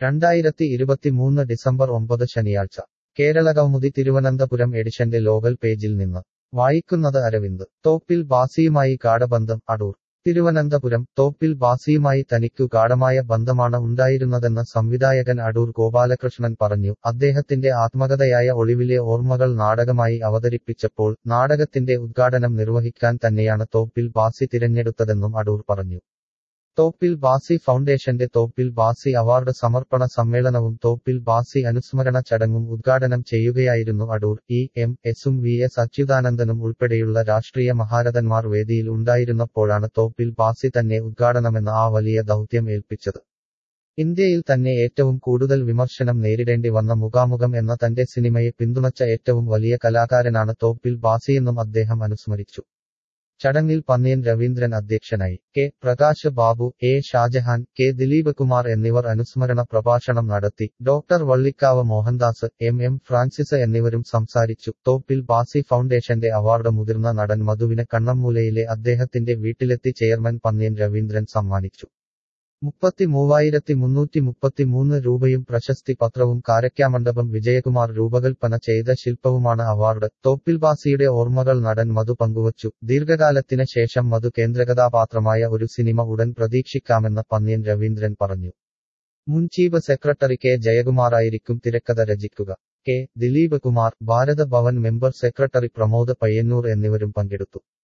രണ്ടായിരത്തി ഇരുപത്തിമൂന്ന് ഡിസംബർ ഒമ്പത് ശനിയാഴ്ച കേരളകൗമുദി തിരുവനന്തപുരം എഡിഷന്റെ ലോകൽ പേജിൽ നിന്ന് വായിക്കുന്നത് അരവിന്ദ് തോപ്പിൽ ബാസിയുമായി ഗാഢബന്ധം അടൂർ തിരുവനന്തപുരം തോപ്പിൽ ബാസിയുമായി തനിക്കു ഗാഢമായ ബന്ധമാണ് ഉണ്ടായിരുന്നതെന്ന് സംവിധായകൻ അടൂർ ഗോപാലകൃഷ്ണൻ പറഞ്ഞു അദ്ദേഹത്തിന്റെ ആത്മകഥയായ ഒളിവിലെ ഓർമ്മകൾ നാടകമായി അവതരിപ്പിച്ചപ്പോൾ നാടകത്തിന്റെ ഉദ്ഘാടനം നിർവഹിക്കാൻ തന്നെയാണ് തോപ്പിൽ ബാസി തിരഞ്ഞെടുത്തതെന്നും അടൂർ പറഞ്ഞു തോപ്പിൽ ബാസി ഫൗണ്ടേഷന്റെ തോപ്പിൽ ബാസി അവാർഡ് സമർപ്പണ സമ്മേളനവും തോപ്പിൽ ബാസി അനുസ്മരണ ചടങ്ങും ഉദ്ഘാടനം ചെയ്യുകയായിരുന്നു അടൂർ ഇ എം എസും വി എസ് അച്യുതാനന്ദനും ഉൾപ്പെടെയുള്ള രാഷ്ട്രീയ മഹാരഥന്മാർ വേദിയിൽ ഉണ്ടായിരുന്നപ്പോഴാണ് തോപ്പിൽ ബാസി തന്നെ ഉദ്ഘാടനമെന്ന ആ വലിയ ദൗത്യം ഏൽപ്പിച്ചത് ഇന്ത്യയിൽ തന്നെ ഏറ്റവും കൂടുതൽ വിമർശനം നേരിടേണ്ടി വന്ന മുഖാമുഖം എന്ന തന്റെ സിനിമയെ പിന്തുണച്ച ഏറ്റവും വലിയ കലാകാരനാണ് തോപ്പിൽ ബാസിയെന്നും അദ്ദേഹം അനുസ്മരിച്ചു ചടങ്ങിൽ പന്നിയൻ രവീന്ദ്രൻ അധ്യക്ഷനായി K Prakash Babu A Shajahan K Dileep Kumar എന്നിവർ അനുസ്മരണ പ്രഭാഷണം നടത്തി doctor Vallikkavu Mohandas M M Francis എന്നിവരും സംസാരിച്ചു തോപ്പിൽ ബാസി ഫൗണ്ടേഷന്റെ അവാർഡ് മുതിർന്ന നടൻ മധുവിന് കണ്ണമ്മൂലയിലെ അദ്ദേഹത്തിന്റെ വീട്ടിലെത്തി ചെയർമാൻ പന്നിയൻ രവീന്ദ്രൻ സമ്മാനിച്ചു മുപ്പത്തി മൂവായിരത്തി മുന്നൂറ്റി മുപ്പത്തിമൂന്ന് രൂപയും പ്രശസ്തി പത്രവും കാരക്കാമണ്ഡപം വിജയകുമാർ രൂപകൽപ്പന ചെയ്ത ശില്പവുമാണ് അവാർഡ് തോപ്പിൽ ബാസിയുടെ ഓർമ്മകൾ നടൻ മധു പങ്കുവച്ചു ദീർഘകാലത്തിന് ശേഷം മധു കേന്ദ്രകഥാപാത്രമായ ഒരു സിനിമ ഉടൻ പ്രതീക്ഷിക്കാമെന്ന് പന്നിയൻ രവീന്ദ്രൻ പറഞ്ഞു മുൻ ചീഫ് സെക്രട്ടറി കെ ജയകുമാറായിരിക്കും തിരക്കഥ രചിക്കുക K Dileep Kumar Bharat Bhavan member secretary Pramod Payyanur എന്നിവരും പങ്കെടുത്തു